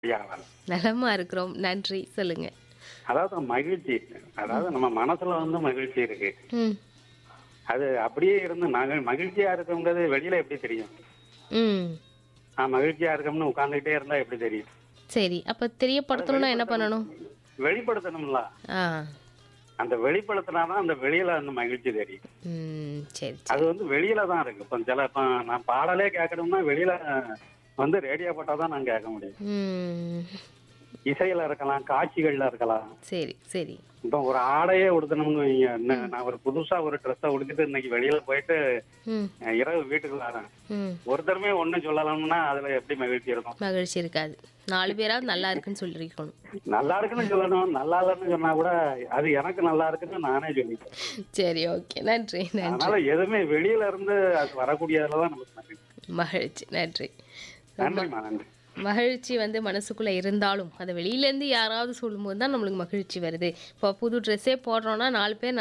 வியாபாரம் நலமா இருக்கிறோம் நன்றி சொல்லுங்க அதாவது மகிழ்ச்சி அதாவது நம்ம மனசுல வந்து மகிழ்ச்சி இருக்கு ம் அது அப்படியே இருந்து மகிழ் மகிழ்ச்சியா இருக்குங்கிறது வெளியில எப்படி தெரியும் ம் நான் மகிழ்ச்சியா இருக்கோம்னு உட்கார்ந்துகிட்டே இருந்தா எப்படி தெரியும் சரி அப்ப தெரியப்படுத்தணும்னா என்ன பண்ணணும் வெளிப்படுத்தணும்ல ஆ அந்த வெளிப்படுத்தினாதான் அந்த வெளியில அந்த மகிழ்ச்சி தெரியும் ம் சரி அது வந்து வெளியில தான் இருக்கு இப்போ சில இப்போ நான் பாடலே கேட்கணும்னா வெளியில வந்து ரேடியோ போட்டாதான் நான் கேட்க முடியும் ம் இசையில இருக்கலாம் காட்சிகள்ல இருக்கலாம் சரி சரி இப்போ ஒரு ஆடையே உடுத்தணும்னு வைங்க இன்னும் நான் ஒரு புதுசா ஒரு ட்ரெஸ்ஸை உடுத்திட்டு இன்னைக்கு வெளியில போயிட்டு ம் அஹ், இரவு வீட்டுக்கு வரேன் ம் ஒருத்தருமே ஒண்ணு சொல்லலாம்னா அதுல எப்படி மகிழ்ச்சி இருக்கும் மகிழ்ச்சி இருக்காது நாலு பேராவது நல்லா இருக்குன்னு சொல்லிருக்கணும் நல்லா இருக்குன்னு சொல்லணும் நல்லா இல்லைன்னு சொன்னா கூட அது எனக்கு நல்லா இருக்குன்னு நானே சொல்லிட்டேன் சரி ஓகே நன்றி நன்றி அதனால எதுவுமே வெளியில இருந்து அது வரக்கூடியதுல தான் நமக்கு மகிழ்ச்சி மகிழ்ச்சி நன்றி நன்றிம்மா நன்றி மகிழ்ச்சி வந்து மனசுக்குள்ளே இருந்தாலும் அதை வெளியிலேருந்து யாராவது சொல்லும்போது தான் நம்மளுக்கு மகிழ்ச்சி வருது இப்போ புது ட்ரெஸ்ஸே போடுறோன்னா நாலு பேர்